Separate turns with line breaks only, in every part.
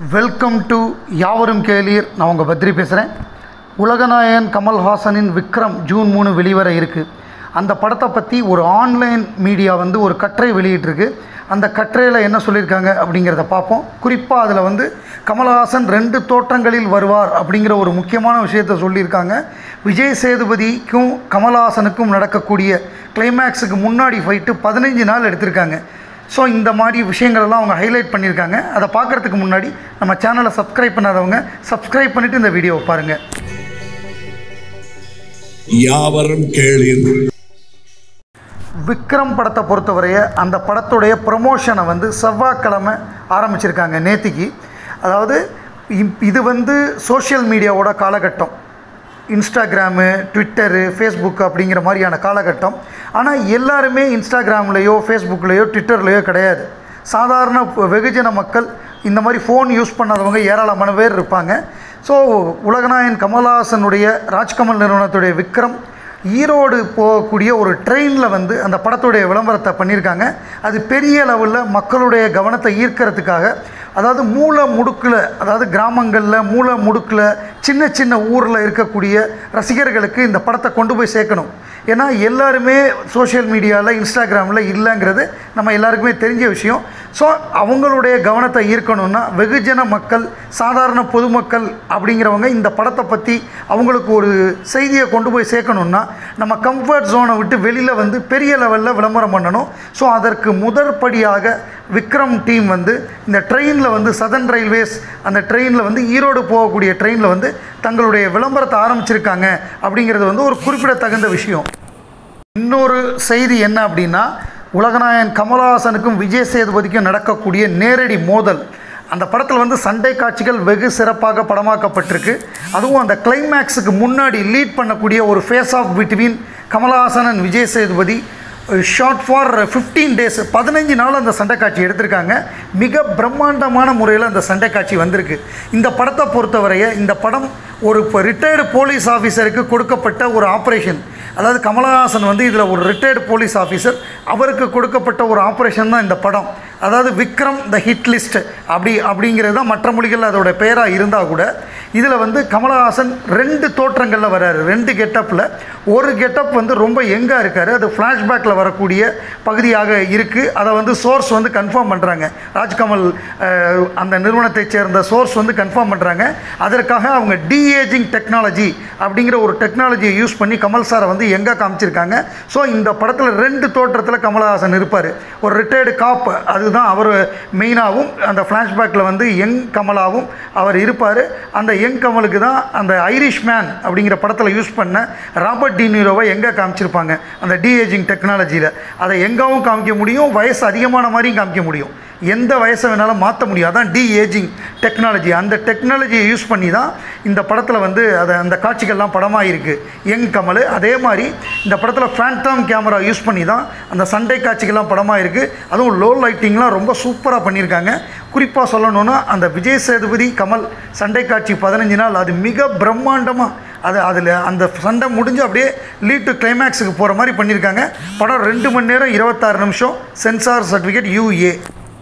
welcome to யாவரும் கேளீர் நான் உங்கள் பத்ரி பேசுகிறேன் உலகநாயகன் கமல்ஹாசனின் விக்ரம் ஜூன் மூணு வெளிவர இருக்குது அந்த படத்தை பற்றி ஒரு ஆன்லைன் மீடியா வந்து ஒரு கட்டுரை வெளியிட்டிருக்கு அந்த கட்டுரையில் என்ன சொல்லியிருக்காங்க அப்படிங்கிறத பார்ப்போம் குறிப்பாக அதில் வந்து கமல்ஹாசன் ரெண்டு தோற்றங்களில் வருவார் அப்படிங்கிற ஒரு முக்கியமான விஷயத்தை சொல்லியிருக்காங்க விஜய் சேதுபதிக்கும் கமல்ஹாசனுக்கும் நடக்கக்கூடிய கிளைமேக்ஸுக்கு முன்னாடி ஃபைட்டு பதினஞ்சு நாள் எடுத்திருக்காங்க ஸோ இந்த மாதிரி விஷயங்களெல்லாம் அவங்க ஹைலைட் பண்ணியிருக்காங்க அதை பார்க்குறதுக்கு முன்னாடி நம்ம சேனலை சப்ஸ்கிரைப் பண்ணாதவங்க சப்ஸ்கிரைப் பண்ணிவிட்டு இந்த வீடியோவை பாருங்கள்
யாவரும் கேளீர்
விக்ரம் படத்தை பொறுத்தவரைய அந்த படத்துடைய ப்ரமோஷனை வந்து செவ்வாய்க்கிழமை ஆரம்பிச்சிருக்காங்க நேத்திக்கு அதாவது இப்- இது வந்து சோஷியல் மீடியாவோட காலகட்டம் இன்ஸ்டாகிராமு ட்விட்டரு ஃபேஸ்புக் அப்படிங்கிற மாதிரியான காலகட்டம் ஆனால் எல்லாருமே இன்ஸ்டாகிராம்லேயோ ஃபேஸ்புக்லேயோ ட்விட்டர்லேயோ கிடையாது சாதாரண ப- வெகுஜன மக்கள் இந்த மாதிரி ஃபோன் யூஸ் பண்ணாதவங்க ஏராளமான பேர் இருப்பாங்க ஸோ உலகநாயகன் கமல்ஹாசனுடைய ராஜ்கமல் நிறுவனத்துடைய விக்ரம் ஈரோடு போகக்கூடிய ஒரு ட்ரெயினில் வந்து அந்த படத்துடைய விளம்பரத்தை பண்ணியிருக்காங்க அது பெரிய லெவலில் மக்களுடைய கவனத்தை ஈர்க்கிறதுக்காக அதாவது மூல முடுக்கில் அதாவது கிராமங்களில் மூல முடுக்கில் சின்ன சின்ன ஊரில் இருக்கக்கூடிய ரசிகர்களுக்கு இந்த படத்தை கொண்டு போய் சேர்க்கணும் ஏன்னா எல்லாருமே சோஷியல் மீடியாவில் இன்ஸ்டாகிராமில் இல்லைங்கிறது நம்ம எல்லாருக்குமே தெரிஞ்ச விஷயம் ஸோ அவங்களுடைய கவனத்தை ஈர்க்கணும்னா வெகுஜன மக்கள் சாதாரண பொதுமக்கள் அப்படிங்கிறவங்க இந்த படத்தை பற்றி அவங்களுக்கு ஒரு செய்தியை கொண்டு போய் சேர்க்கணும்னா நம்ம கம்ஃபர்ட் ஜோனை விட்டு வெளியில் வந்து பெரிய லெவலில் விளம்பரம் பண்ணணும் ஸோ அதற்கு முதற்படியாக விக்ரம் டீம் வந்து இந்த ட்ரெயினில் வந்து சதன் ரயில்வேஸ் அந்த ட்ரெயினில் வந்து ஈரோடு போகக்கூடிய ட்ரெயினில் வந்து தங்களுடைய விளம்பரத்தை ஆரம்பிச்சிருக்காங்க அப்படிங்கிறது வந்து ஒரு குறிப்பிடத்தகுந்த விஷயம் இன்னொரு செய்தி என்ன அப்படின்னா உலகநாயகன் கமலஹாசனுக்கும் விஜய் சேதுபதிக்கும் நடக்கக்கூடிய நேரடி மோதல் அந்த படத்தில் வந்து சண்டை காட்சிகள் வெகு சிறப்பாக படமாக்கப்பட்டிருக்கு அதுவும் அந்த கிளைமேக்ஸுக்கு முன்னாடி லீட் பண்ணக்கூடிய ஒரு face off between Kamal Haasan and Vijay Sethupathi short for 15 days பதினஞ்சு நாள் அந்த சண்டை காட்சி எடுத்திருக்காங்க மிக பிரம்மாண்டமான முறையில் அந்த சண்டை காட்சி வந்திருக்கு இந்த படத்தை பொறுத்தவரைய இந்த படம் ஒரு இப்போ ரிட்டையர்டு போலீஸ் ஆஃபீஸருக்கு கொடுக்கப்பட்ட ஒரு ஆப்ரேஷன் அதாவது கமலஹாசன் வந்து இதில் ஒரு ரிட்டையர்டு போலீஸ் ஆஃபீஸர் அவருக்கு கொடுக்கப்பட்ட ஒரு ஆப்ரேஷன் தான் இந்த படம் அதாவது விக்ரம் த ஹிட் லிஸ்ட் அப்படி அப்படிங்கிறது தான் மற்ற மொழிகளில் அதோட பெயராக இருந்தால் கூட இதில் வந்து கமலஹாசன் ரெண்டு தோற்றங்களில் வராரு ரெண்டு கெட்டப்பில் ஒரு கெட்டப் வந்து ரொம்ப எங்காக இருக்கார் அது ஃப்ளாஷ்பேக்கில் வரக்கூடிய பகுதியாக இருக்குது அதை வந்து சோர்ஸ் வந்து கன்ஃபார்ம் பண்ணுறாங்க ராஜ்கமல் அஹ், அந்த நிறுவனத்தைச் சேர்ந்த சோர்ஸ் வந்து கன்ஃபார்ம் பண்ணுறாங்க அதற்காக அவங்க டிஏஜிங் டெக்னாலஜி அப்படிங்கிற ஒரு டெக்னாலஜியை யூஸ் பண்ணி கமல் சாரை வந்து எங்கே காமிச்சிருக்காங்க ஸோ இந்த படத்தில் ரெண்டு தோற்றத்தில் கமலஹாசன் இருப்பார் ஒரு ரிட்டையர்டு காப் அதுதான் அவர் மெயினாகவும் அந்த ஃப்ளாஷ்பேக்கில் வந்து யங் கமலாவும் அவர் இருப்பார் அந்த யங் கமலுக்கு தான் அந்த ஐரிஷ் மேன் அப்படிங்கிற படத்தில் யூஸ் பண்ண ராபர்ட் டினிரோவை எங்கே காமிச்சிருப்பாங்க அந்த டிஏஜிங் டெக்னாலஜியில் அதை எங்காவும் காமிக்க முடியும் வயசு அதிகமான மாதிரியும் காமிக்க முடியும் எந்த வயசை வேணாலும் மாற்ற முடியும் அதான் டி ஏஜிங் டெக்னாலஜி அந்த டெக்னாலஜியை யூஸ் பண்ணி தான் இந்த படத்தில் வந்து அதை அந்த காட்சிகள்லாம் படமாக இருக்குது யங் கமல் அதே மாதிரி இந்த படத்தில் ஃபேண்டம் கேமரா யூஸ் பண்ணி தான் அந்த சண்டை காட்சிகள்லாம் படமாக இருக்குது அதுவும் லோ லைட்டிங்லாம் ரொம்ப சூப்பராக பண்ணியிருக்காங்க குறிப்பாக சொல்லணும்னா அந்த விஜய் சேதுபதி கமல் சண்டை காட்சி பதினஞ்சு நாள் அது மிக பிரம்மாண்டமாக அது அதில் அந்த சண்டை முடிஞ்சு அப்படியே லீட் டு கிளைமேக்ஸுக்கு போகிற மாதிரி பண்ணியிருக்காங்க படம் ரெண்டு மணி நேரம் இருபத்தாறு நிமிஷம் சென்சார் சர்டிஃபிகேட் யூஏ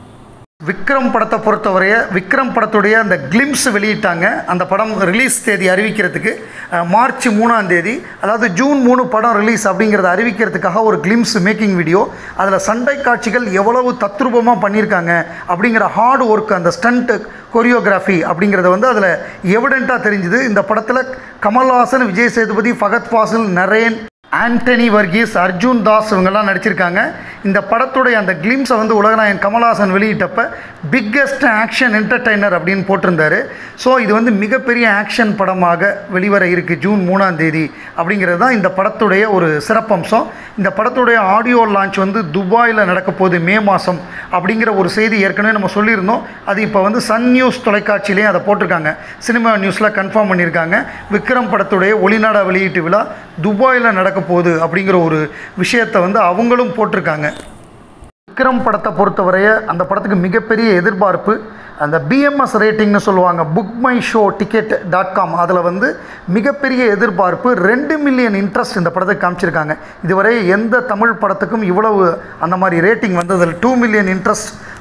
விக்ரம் படத்தை பொறுத்தவரைய விக்ரம் படத்துடைய அந்த கிளிம்ஸ் வெளியிட்டாங்க அந்த படம் ரிலீஸ் தேதி அறிவிக்கிறதுக்கு அஹ், மார்ச் மூணாம் தேதி அதாவது ஜூன் மூணு படம் ரிலீஸ் அப்படிங்கிறத அறிவிக்கிறதுக்காக ஒரு கிளிம்ஸ் மேக்கிங் வீடியோ அதில் சண்டை காட்சிகள் எவ்வளவு தத்ரூபமாக பண்ணியிருக்காங்க அப்படிங்கிற ஹார்ட் ஒர்க் அந்த ஸ்டண்ட் கொரியோகிராஃபி அப்படிங்கிறத வந்து அதில் எவிடெண்ட்டாக தெரிஞ்சுது இந்த படத்தில் கமல்ஹாசன் விஜய் சேதுபதி ஃபகத் ஃபாசில் நரேன் ஆண்டனி வர்கீஸ் அர்ஜுன் தாஸ் இவங்கெல்லாம் நடிச்சிருக்காங்க இந்த படத்துடைய அந்த கிளிம்ஸை வந்து உலகநாயகன் கமல்ஹாசன் வெளியிட்டப்ப பிக்கெஸ்ட் ஆக்ஷன் என்டர்டைனர் அப்படின்னு போட்டிருந்தாரு ஸோ இது வந்து மிகப்பெரிய ஆக்ஷன் படமாக வெளிவர இருக்குது ஜூன் மூணாம் தேதி அப்படிங்கிறது தான் இந்த படத்துடைய ஒரு சிறப்பம்சம் இந்த படத்துடைய ஆடியோ லான்ச் வந்து துபாயில் நடக்க போகுது மே மாதம் அப்படிங்கிற ஒரு செய்தி ஏற்கனவே நம்ம சொல்லியிருந்தோம் அது இப்போ வந்து சன் நியூஸ் தொலைக்காட்சியிலையும் அதை போட்டிருக்காங்க சினிமா நியூஸில் கன்ஃபார்ம் பண்ணியிருக்காங்க விக்ரம் படத்துடைய ஒளிநாடா வெளியீட்டு விழா துபாயில் நடக்க போகுது அப்படிங்கிற ஒரு விஷயத்தை வந்து அவங்களும் போட்டிருக்காங்க விக்ரம் படத்தை பொறுத்தவரைய அந்த படத்துக்கு மிகப்பெரிய எதிர்பார்ப்பு அந்த பிஎம்எஸ் ரேட்டிங்னு சொல்லுவாங்க book my show ticket dot com அதில் வந்து மிகப்பெரிய எதிர்பார்ப்பு ரெண்டு மில்லியன் இன்ட்ரெஸ்ட் இந்த படத்துக்கு காமிச்சிருக்காங்க இதுவரை எந்த தமிழ் படத்துக்கும் இவ்வளவு அந்த மாதிரி ரேட்டிங் வந்ததில் two million interest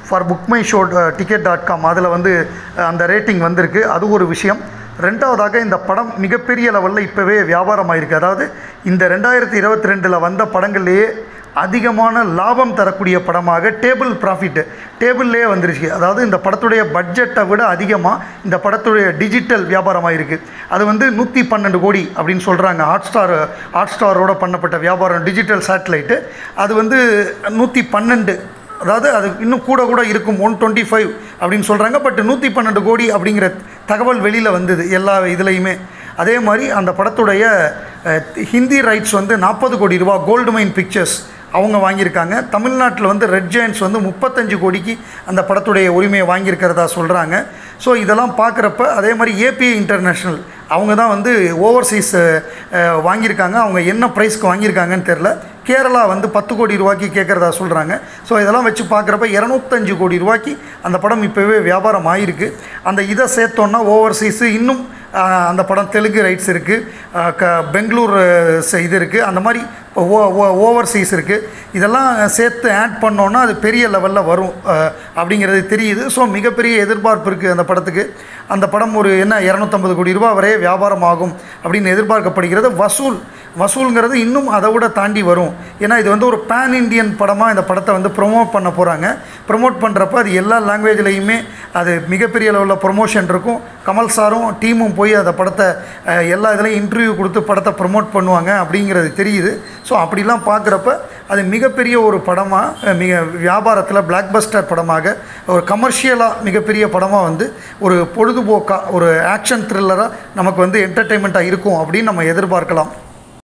for book my show ticket dot com அதில் வந்து அஹ், அந்த ரேட்டிங் வந்திருக்கு அது ஒரு விஷயம் ரெண்டாவதாக இந்த படம் மிகப்பெரிய லெவலில் இப்போவே வியாபாரமாயிருக்கு அதாவது இந்த ரெண்டாயிரத்தி இருபத்தி ரெண்டில் வந்த படங்கள்லேயே அதிகமான லாபம் தரக்கூடிய படமாக டேபிள் ப்ராஃபிட் டேபிள்லேயே வந்துருச்சு அதாவது இந்த படத்துடைய பட்ஜெட்டை விட அதிகமாக இந்த படத்துடைய டிஜிட்டல் வியாபாரமாக இருக்குது அது வந்து நூற்றி பன்னெண்டு கோடி அப்படின்னு சொல்கிறாங்க ஹாட் ஸ்டார் ஹாட் ஸ்டாரோட பண்ணப்பட்ட வியாபாரம் டிஜிட்டல் சேட்டலைட்டு அது வந்து நூற்றி பன்னெண்டு அதாவது அது இன்னும் கூட கூட இருக்கும் ஒன் டுவெண்ட்டி ஃபைவ் அப்படின்னு சொல்கிறாங்க பட் நூற்றி பன்னெண்டு கோடி அப்படிங்கிற தகவல் வெளியில் வந்தது எல்லா இதுலேயுமே அதே மாதிரி அந்த படத்துடைய அஹ், ஹிந்தி ரைட்ஸ் வந்து நாற்பது கோடி ரூபா கோல்டு மைன் பிக்சர்ஸ் அவங்க வாங்கியிருக்காங்க தமிழ்நாட்டில் வந்து ரெட் ஜெயன்ஸ் வந்து முப்பத்தஞ்சு கோடிக்கு அந்த படத்துடைய உரிமையை வாங்கியிருக்கிறதா சொல்கிறாங்க ஸோ இதெல்லாம் பார்க்குறப்ப அதே மாதிரி ஏபிஐ இன்டர்நேஷ்னல் அவங்க தான் வந்து ஓவர்சீஸ் வாங்கியிருக்காங்க அவங்க என்ன ப்ரைஸ்க்கு வாங்கியிருக்காங்கன்னு தெரில கேரளா வந்து பத்து கோடி ரூபாய்க்கு கேட்குறதா சொல்கிறாங்க ஸோ இதெல்லாம் வச்சு பார்க்குறப்ப இரநூத்தஞ்சு கோடி ரூபாய்க்கு அந்த படம் இப்போவே வியாபாரம் ஆகிருக்கு அந்த இதை சேர்த்தோன்னா ஓவர்சீஸு இன்னும் ஆஹ், அந்த படம் தெலுங்கு ரைட்ஸ் இருக்குது க பெங்களூர் அஹ், இது இருக்குது அந்த மாதிரி இப்போ ஓ ஓவர்சீஸ் இருக்குது இதெல்லாம் சேர்த்து ஆட் பண்ணோன்னா அது பெரிய லெவலில் வரும் அஹ், அப்படிங்கிறது தெரியுது ஸோ மிகப்பெரிய எதிர்பார்ப்பு இருக்குது அந்த படத்துக்கு அந்த படம் ஒரு என்ன இரநூத்தம்பது கோடி ரூபா வரைய வியாபாரம் ஆகும் அப்படின்னு எதிர்பார்க்கப்படுகிறது வசூல் வசூலுங்கிறது இன்னும் அதை விட தாண்டி வரும் ஏன்னா இது வந்து ஒரு பேன் இண்டியன் படமாக இந்த படத்தை வந்து ப்ரொமோட் பண்ண போகிறாங்க ப்ரொமோட் பண்ணுறப்ப அது எல்லா லாங்குவேஜ்லேயுமே அது மிகப்பெரிய லெவலில் ப்ரொமோஷன் இருக்கும் கமல் சாரும் டீமும் போய் அந்த படத்தை அஹ், எல்லா இதுலேயும் இன்டர்வியூ கொடுத்து படத்தை ப்ரொமோட் பண்ணுவாங்க அப்படிங்கிறது தெரியுது ஸோ அப்படிலாம் பார்க்குறப்ப அது மிகப்பெரிய ஒரு படமாக மிக வியாபாரத்தில் பிளாக் பஸ்டர் படமாக ஒரு கமர்ஷியலாக மிகப்பெரிய படமாக வந்து ஒரு பொழுதுபோக்காக ஒரு ஆக்ஷன் த்ரில்லராக நமக்கு வந்து என்டர்டெயின்மெண்ட்டாக இருக்கும் அப்படின்னு நம்ம எதிர்பார்க்கலாம்